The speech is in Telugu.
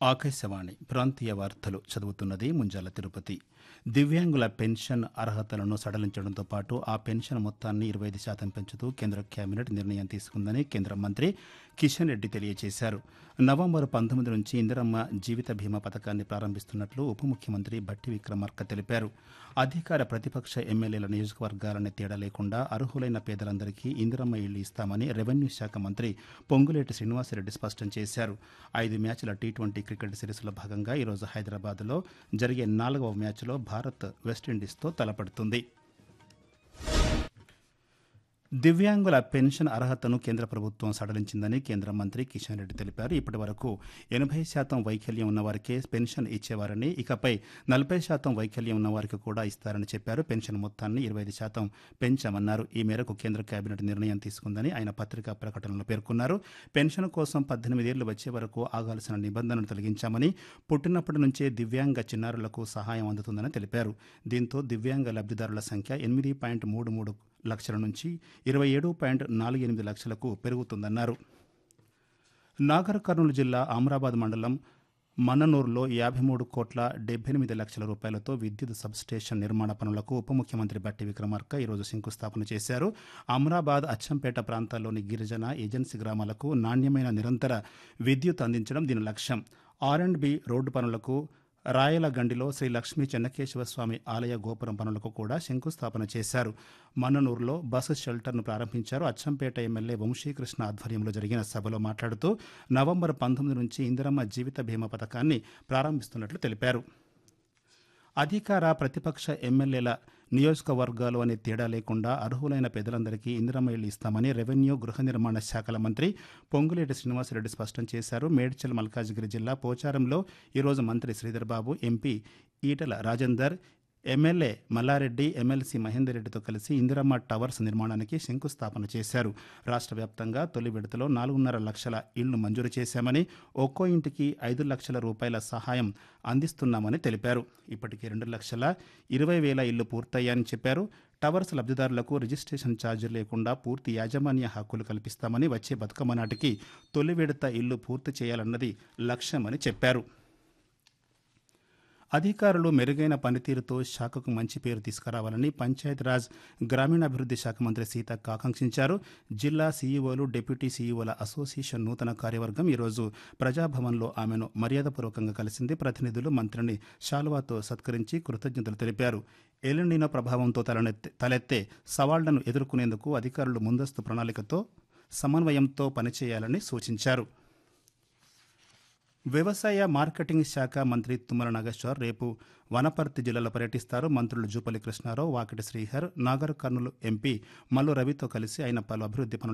ఆకాశవాణి ప్రాంతీయ వార్తలు చదువుతున్నది ముంజాల తిరుపతి దివ్యాంగుల పెన్షన్ అర్హతలను సడలించడంతో పాటు ఆ పెన్షన్ మొత్తాన్ని ఇరవై ఐదు శాతం పెంచుతూ కేంద్ర కేబినెట్ నిర్ణయం తీసుకుందని కేంద్ర మంత్రి కిషన్ రెడ్డి తెలియజేశారు నవంబర్ పంతొమ్మిది నుంచి ఇందిరమ్మ జీవిత బీమా పథకాన్ని ప్రారంభిస్తున్నట్లు ఉప ముఖ్యమంత్రి బట్టి విక్రమార్క తెలిపారు అధికార ప్రతిపక్ష ఎమ్మెల్యేల నియోజకవర్గాలనే తేడా లేకుండా అర్హులైన పేదలందరికీ ఇందిరమ్మ ఇళ్లు ఇస్తామని రెవెన్యూ శాఖ మంత్రి పొంగులేటి శ్రీనివాసరెడ్డి స్పష్టం చేశారు ఐదు మ్యాచ్ల టీ ట్వంటీ క్రికెట్ సిరీస్లో భాగంగా ఈరోజు హైదరాబాద్లో జరిగే నాలుగవ మ్యాచ్లో భారత్ వెస్టిండీస్తో తలపడుతుంది దివ్యాంగుల పెన్షన్ అర్హతను కేంద్ర ప్రభుత్వం సడలించిందని కేంద్ర మంత్రి కిషన్ రెడ్డి తెలిపారు ఇప్పటి వరకు ఎనభై శాతం వైకల్యం ఉన్నవారికే పెన్షన్ ఇచ్చేవారని ఇకపై నలభై శాతం వైకల్యం ఉన్నవారికి కూడా ఇస్తారని చెప్పారు పెన్షన్ మొత్తాన్ని ఇరవై ఐదు శాతం పెంచామన్నారు ఈ మేరకు కేంద్ర కేబినెట్ నిర్ణయం తీసుకుందని ఆయన పత్రికా ప్రకటనలో పేర్కొన్నారు పెన్షన్ కోసం పద్దెనిమిదేళ్లు వచ్చే వరకు ఆగాల్సిన నిబంధనలు తొలగించామని పుట్టినప్పటి నుంచే దివ్యాంగ చిన్నారులకు సహాయం అందుతుందని తెలిపారు దీంతో దివ్యాంగ లబ్ధిదారుల సంఖ్య ఎనిమిది పాయింట్ మూడు మూడు లక్షల నుంచి ఇరవై ఏడు పాయింట్ నాలుగు ఎనిమిది లక్షలకు పెరుగుతుందన్నారు నాగర్ కర్నూలు జిల్లా అమరాబాద్ మండలం మన్ననూరులో యాభై మూడు కోట్ల డెబ్బై ఎనిమిది లక్షల రూపాయలతో విద్యుత్ సబ్స్టేషన్ నిర్మాణ పనులకు ఉప ముఖ్యమంత్రి బట్టి విక్రమార్క ఈరోజు శంకుస్థాపన చేశారు అమరాబాద్ అచ్చంపేట ప్రాంతాల్లోని గిరిజన ఏజెన్సీ గ్రామాలకు నాణ్యమైన నిరంతర విద్యుత్ అందించడం దీని లక్ష్యం ఆర్ అండ్ బి రోడ్డు పనులకు రాయలగండిలో శ్రీ లక్ష్మీ చెన్నకేశవ స్వామి ఆలయ గోపురం పనులకు కూడా శంకుస్థాపన చేశారు మన్ననూరులో బస్సు షెల్టర్ను ప్రారంభించారు అచ్చంపేట ఎమ్మెల్యే వంశీకృష్ణ ఆధ్వర్యంలో జరిగిన సభలో మాట్లాడుతూ నవంబర్ పంతొమ్మిది నుంచి ఇందిరమ్మ జీవిత బీమా పథకాన్ని ప్రారంభిస్తున్నట్లు తెలిపారు అధికార ప్రతిపక్ష ఎమ్మెల్యేల నియోజకవర్గాలు అనే తేడా లేకుండా అర్హులైన పేదలందరికీ ఇందిరమ్మ ఇళ్లు ఇస్తామని రెవెన్యూ గృహ నిర్మాణ శాఖల మంత్రి పొంగులేటి శ్రీనివాసరెడ్డి స్పష్టం చేశారు మేడ్చల్ మల్కాజిగిరి జిల్లా పోచారంలో ఈరోజు మంత్రి Sridhar Babu MP Etala Rajender MLA Mallareddy MLC Mahender రెడ్డితో కలిసి ఇందిరమ్మ టవర్స్ నిర్మాణానికి శంకుస్థాపన చేశారు రాష్ట్ర వ్యాప్తంగా తొలి విడతలో నాలుగున్నర లక్షల ఇళ్లు మంజూరు చేశామని ఒక్కో ఇంటికి ఐదు లక్షల రూపాయల సహాయం అందిస్తున్నామని తెలిపారు ఇప్పటికీ రెండు లక్షల ఇరవై వేల ఇళ్లు పూర్తయ్యాయని చెప్పారు టవర్స్ లబ్ధిదారులకు రిజిస్ట్రేషన్ ఛార్జీలు లేకుండా పూర్తి యాజమాన్య హక్కులు కల్పిస్తామని వచ్చే బతుకమ్మ నాటికి తొలి విడత ఇల్లు పూర్తి చేయాలన్నది లక్ష్యమని చెప్పారు అధికారులు మెరుగైన పనితీరుతో శాఖకు మంచి పేరు తీసుకురావాలని పంచాయతీరాజ్ గ్రామీణాభివృద్ధి శాఖ మంత్రి సీతక్క ఆకాంక్షించారు జిల్లా సీఈఓలు డిప్యూటీ సీఈఓల అసోసియేషన్ నూతన కార్యవర్గం ఈరోజు ప్రజాభవన్లో ఆమెను మర్యాదపూర్వకంగా కలిసింది ప్రతినిధులు మంత్రిని శాలువాతో సత్కరించి కృతజ్ఞతలు తెలిపారు ఎల్లుండిన ప్రభావంతో తలనెత్తే తలెత్తే సవాళ్లను ఎదుర్కొనేందుకు అధికారులు ముందస్తు ప్రణాళికతో సమన్వయంతో పనిచేయాలని సూచించారు వ్యవసాయ మార్కెటింగ్ శాఖ మంత్రి తుమ్మల నాగేశ్వర్ రేపు వనపర్తి జిల్లాలో పర్యటిస్తారు మంత్రులు జూపల్లి కృష్ణారావు వాకిటి శ్రీహర్ నాగర్ కర్నూలు ఎంపీ మల్లు రవితో కలిసి ఆయన పలు అభివృద్ధి పనులు